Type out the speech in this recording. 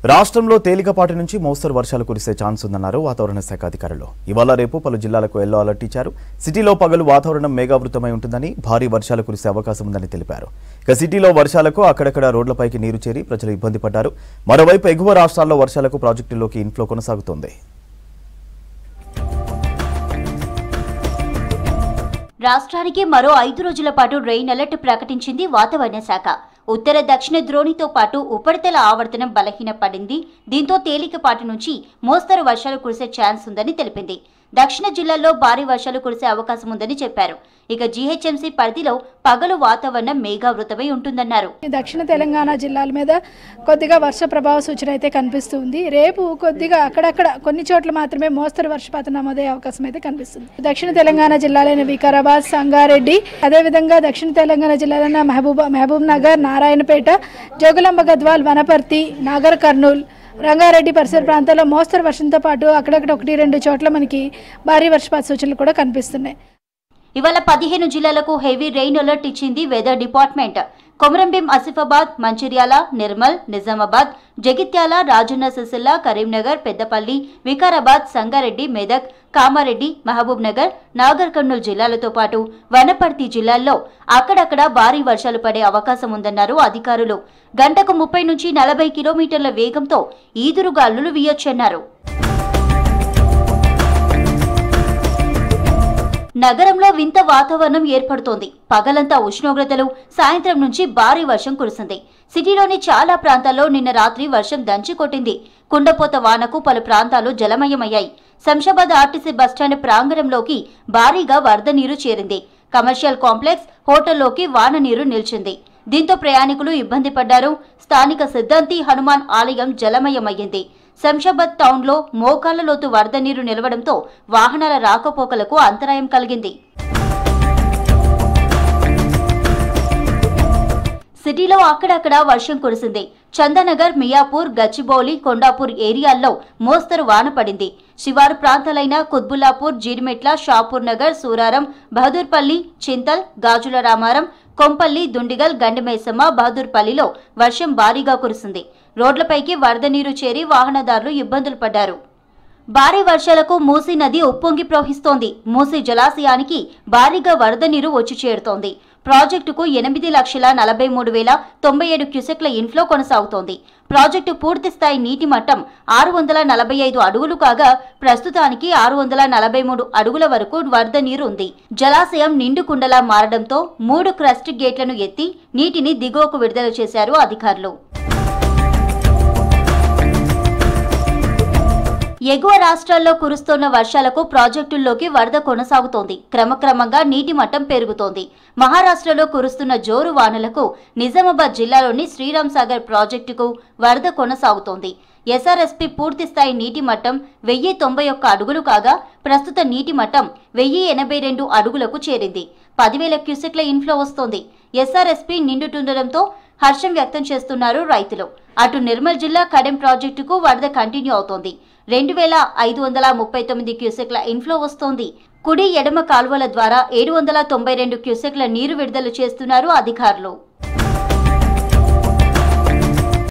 రాష్ట్రంలో తేలికపాటి నుంచి మోస్తరు వర్షాలు కురిసే ఛాన్స్ ఉందన్నారు వాతావరణ శాఖ అధికారులు ఇవాళ రేపు పలు జిల్లాలకు ఎల్లో అలర్ట్ ఇచ్చారు సిటీలో పగలు వాతావరణం మేఘావృతమై ఉంటుందని భారీ వర్షాలు కురిసే అవకాశం ఉందని తెలిపారు ఇక సిటీలో వర్షాలకు అక్కడక్కడ రోడ్లపైకి నీరు చేరి ప్రజలు ఇబ్బంది పడ్డారు మరోవైపు ఎగువ రాష్ట్రాల్లో వర్షాలకు ప్రాజెక్టుల్లోకి ఇన్ఫ్లో కొనసాగుతోంది రాష్ట్రానికి మరో ఐదు రోజుల పాటు రెయిన్ అలర్ట్ ప్రకటించింది వాతావరణ శాఖ ఉత్తర దక్షిణ ద్రోణితో పాటు ఉపరితల ఆవర్తనం బలహీనపడింది దీంతో తేలికపాటి నుంచి మోస్తరు వర్షాలు కురిసే ఛాన్స్ ఉందని తెలిపింది దక్షిణ జిల్లాల్లో భారీ వర్షాలు కురిసే అవకాశం ఉందని చెప్పారు ఇక జీహెచ్ఎంసీ పరిధిలో పగలు వాతావరణం మేఘావృతమై ఉంటుందన్నారు ఈ దక్షిణ తెలంగాణ జిల్లాల మీద కొద్దిగా వర్ష ప్రభావ సూచన అయితే కనిపిస్తుంది రేపు కొద్దిగా అక్కడక్కడ కొన్ని చోట్ల మాత్రమే మోస్తరు వర్షపాతం నమోదయ్యే అవకాశం అయితే కనిపిస్తుంది దక్షిణ తెలంగాణ జిల్లాలైన వికారాబాద్ సంగారెడ్డి అదేవిధంగా దక్షిణ తెలంగాణ జిల్లాలైన మహబూబా మహబూబ్ నగర్ నారాయణపేట జోగులాంబ గద్వాల్ వనపర్తి నాగర్ కర్నూల్ రంగారెడ్డి పరిసర ప్రాంతాల్లో మోస్తరు వర్షంతో పాటు అక్కడక్కడ ఒకటి రెండు చోట్ల మనకి భారీ వర్షపాత సూచనలు కూడా కనిపిస్తున్నాయి ఇవాళ పదిహేను జిల్లాలకు హెవీ రెయిన్ అలర్ట్ ఇచ్చింది weather department Komaram Bheem Asifabad Mancherial Nirmal Nizamabad Jagtial Rajanna Sircilla Karimnagar Peddapalli Vikarabad Sangareddy Medak Kamareddy Mahabubnagar Nagarkurnool జిల్లాలతో పాటు వనపర్తి జిల్లాల్లో అక్కడక్కడ భారీ వర్షాలు పడే అవకాశం ఉందన్నారు అధికారులు గంటకు ముప్పై నుంచి నలభై కిలోమీటర్ల వేగంతో ఈదురుగాలులు వీయొచ్చన్నారు నగరంలో వింత వాతావరణం ఏర్పడుతోంది పగలంతా ఉష్ణోగ్రతలు సాయంత్రం నుంచి భారీ వర్షం కురిసింది సిటీలోని చాలా ప్రాంతాల్లో నిన్న రాత్రి వర్షం దంచి కొట్టింది కుండపోత వానకు పలు ప్రాంతాలు జలమయమయ్యాయి శంషాబాద్ ఆర్టీసీ బస్టాండ్ ప్రాంగణంలోకి భారీగా వరద నీరు చేరింది కమర్షియల్ కాంప్లెక్స్ హోటల్లోకి వాన నీరు నిలిచింది దీంతో ప్రయాణికులు ఇబ్బంది పడ్డారు స్థానిక సిద్ధాంతి హనుమాన్ ఆలయం జలమయమయ్యింది శంషాబాద్ టౌన్లో మోకాళ్ల లోతు వరద నీరు నిలవడంతో వాహనాల రాకపోకలకు అంతరాయం కలిగింది సిటీలో అక్కడక్కడ వర్షం కురిసింది చందనగర్ మియాపూర్ గచ్చిబౌలి కొండాపూర్ ఏరియాల్లో మోస్తరు వాన పడింది శివారు ప్రాంతాలైన కుత్బుల్లాపూర్ జీడిమెట్ల షాపూర్ నగర్ సూరారం బహదూర్పల్లి చింతల్ గాజుల రామారం కొంపల్లి దుండిగల్ గండిమైసమ్మ బహదూర్పల్లిలో వర్షం భారీగా కురిసింది రోడ్లపైకి వరద నీరు చేరి వాహనదారులు ఇబ్బందులు పడ్డారు భారీ వర్షాలకు మూసీ నది ఉప్పొంగి ప్రవహిస్తోంది మూసీ జలాశయానికి భారీగా వరద నీరు వచ్చి చేరుతోంది ప్రాజెక్టుకు ఎనిమిది లక్షల నలభై మూడు వేల తొంభై ఏడు క్యూసెక్ల ఇన్ఫ్లో కొనసాగుతోంది ప్రాజెక్టు పూర్తి స్థాయి నీటి మట్టం ఆరు వందల నలభై ఐదు అడుగులు కాగా ప్రస్తుతానికి ఆరు వందల నలభై మూడు అడుగుల వరకు వరద నీరు ఉంది జలాశయం నిండు కుండలా మారడంతో మూడు క్రస్ట్ గేట్లను ఎత్తి నీటిని దిగువకు విడుదల చేశారు అధికారులు ఎగువ రాష్ట్రాల్లో కురుస్తోన్న వర్షాలకు ప్రాజెక్టుల్లోకి వరద కొనసాగుతోంది క్రమక్రమంగా నీటి మట్టం పెరుగుతోంది మహారాష్ట్రలో కురుస్తున్న జోరు వానలకు నిజామాబాద్ జిల్లాలోని శ్రీరామ్ సాగర్ ప్రాజెక్టుకు వరద కొనసాగుతోంది ఎస్ఆర్ఎస్పీ పూర్తి స్థాయి నీటి మట్టం వెయ్యి తొంభై ఒక్క అడుగులు కాగా ప్రస్తుత నీటి మట్టం వెయ్యి ఎనభై రెండు అడుగులకు చేరింది పదివేల క్యూసెక్ల ఇన్ఫ్లో వస్తోంది ఎస్ఆర్ఎస్పీ నిండుతుండటంతో హర్షం వ్యక్తం చేస్తున్నారు రైతులు అటు నిర్మల్ జిల్లా కడెం ప్రాజెక్టుకు వరద కంటిన్యూ అవుతోంది రెండు వేల ఐదు వందల ముప్పై తొమ్మిది క్యూసెక్ల ఇన్ఫ్లో వస్తోంది కుడి ఎడమ కాలువల ద్వారా ఏడు వందల తొంభై రెండు క్యూసెక్ల నీరు విడుదల చేస్తున్నారు అధికారులు